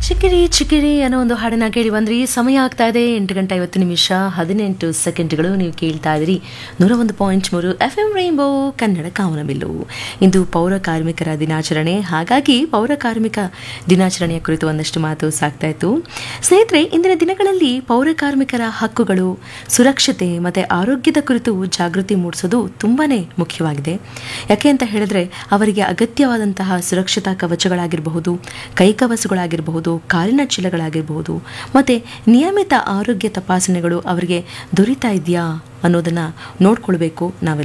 ಚಿಕಿರಿ ಚಿಕಿರಿ ಅನ್ನೋ ಒಂದು ಹಾಡನ್ನ ಕೇಳಿ ಬಂದ್ರಿ ಸಮಯ ಆಗ್ತಾ ಇದೆ ಎಂಟು ಗಂಟೆ ಐವತ್ತು ನಿಮಿಷ ಹದಿನೆಂಟು ಸೆಕೆಂಡ್ಗಳು ನೀವು ಕೇಳ್ತಾ ಇದ್ದೀರಿ ನೂರ ಒಂದು ಪಾಯಿಂಟ್ ಮೂರು ಎಫ್ ಎಂ ರೈನ್ಬೋ ಕನ್ನಡ ಕಾಮನಬಿಲ್ಲು ಇಂದು ಪೌರ ಕಾರ್ಮಿಕರ ದಿನಾಚರಣೆ ಹಾಗಾಗಿ ಪೌರ ಕಾರ್ಮಿಕ ದಿನಾಚರಣೆಯ ಕುರಿತು ಒಂದಷ್ಟು ಮಾತು ಸಾಕ್ತಾ ಇತ್ತು ಸ್ನೇಹಿತರೆ ಇಂದಿನ ದಿನಗಳಲ್ಲಿ ಪೌರ ಕಾರ್ಮಿಕರ ಹಕ್ಕುಗಳು ಸುರಕ್ಷತೆ ಮತ್ತು ಆರೋಗ್ಯದ ಕುರಿತು ಜಾಗೃತಿ ಮೂಡಿಸೋದು ತುಂಬಾ ಮುಖ್ಯವಾಗಿದೆ ಯಾಕೆ ಅಂತ ಹೇಳಿದ್ರೆ ಅವರಿಗೆ ಅಗತ್ಯವಾದಂತಹ ಸುರಕ್ಷತಾ ಕವಚಗಳಾಗಿರಬಹುದು ಕೈಕವಸುಗಳಾಗಿರಬಹುದು ಕಾಲಿನ ಚೀಲಗಳಾಗಿರಬಹುದು ಮತ್ತು ನಿಯಮಿತ ಆರೋಗ್ಯ ತಪಾಸಣೆಗಳು ಅವರಿಗೆ ದೊರೀತಾ ಇದೆಯಾ ಅನ್ನೋದನ್ನು ನೋಡ್ಕೊಳ್ಬೇಕು ನಾವೆಲ್ಲ